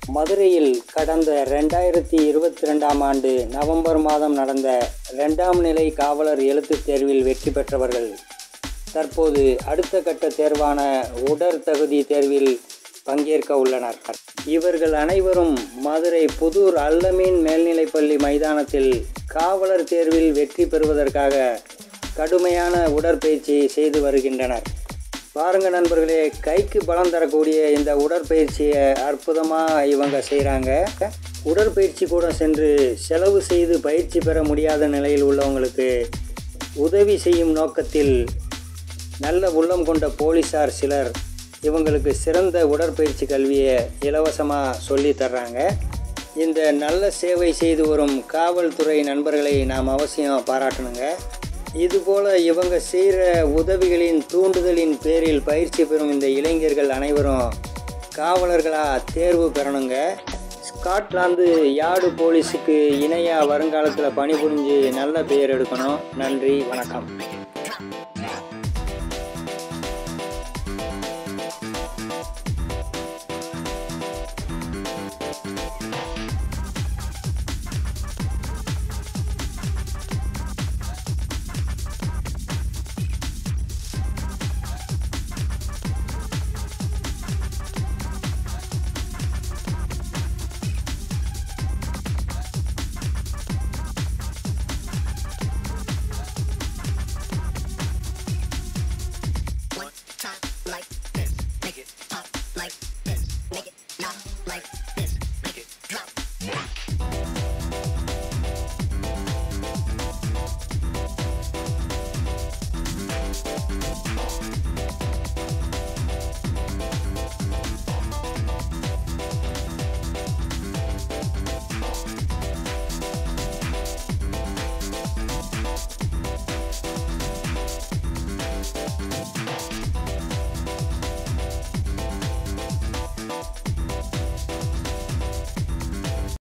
மதுரையில் கடந்த ரெண்டாயிரத்தி இருபத்தி ரெண்டாம் ஆண்டு நவம்பர் மாதம் நடந்த ரெண்டாம் நிலை காவலர் எழுத்துத் தேர்வில் வெற்றி பெற்றவர்கள் தற்போது அடுத்த கட்ட தேர்வான உடற்தகுதி தேர்வில் பங்கேற்க உள்ளனர் இவர்கள் அனைவரும் மதுரை புதூர் அல்லமீன் மேல்நிலைப்பள்ளி மைதானத்தில் காவலர் தேர்வில் வெற்றி பெறுவதற்காக கடுமையான உடற்பயிற்சி செய்து வருகின்றனர் பாருங்க நண்பர்களே கைக்கு பலம் தரக்கூடிய இந்த உடற்பயிற்சியை அற்புதமாக இவங்க செய்கிறாங்க உடற்பயிற்சி கூட சென்று செலவு செய்து பயிற்சி பெற முடியாத நிலையில் உள்ளவங்களுக்கு உதவி செய்யும் நோக்கத்தில் நல்ல உள்ளம் கொண்ட போலீஸார் சிலர் இவங்களுக்கு சிறந்த உடற்பயிற்சி கல்வியை இலவசமாக சொல்லி தர்றாங்க இந்த நல்ல சேவை செய்து வரும் காவல்துறை நண்பர்களை நாம் அவசியம் பாராட்டணுங்க இதுபோல் இவங்க செய்கிற உதவிகளின் தூண்டுதலின் பேரில் பயிற்சி பெறும் இந்த இளைஞர்கள் அனைவரும் காவலர்களாக தேர்வு பெறணுங்க ஸ்காட்லாந்து யார்டு போலீஸுக்கு இணையாக வருங்காலத்தில் பணிபுரிஞ்சு நல்ல பெயர் எடுக்கணும் நன்றி வணக்கம்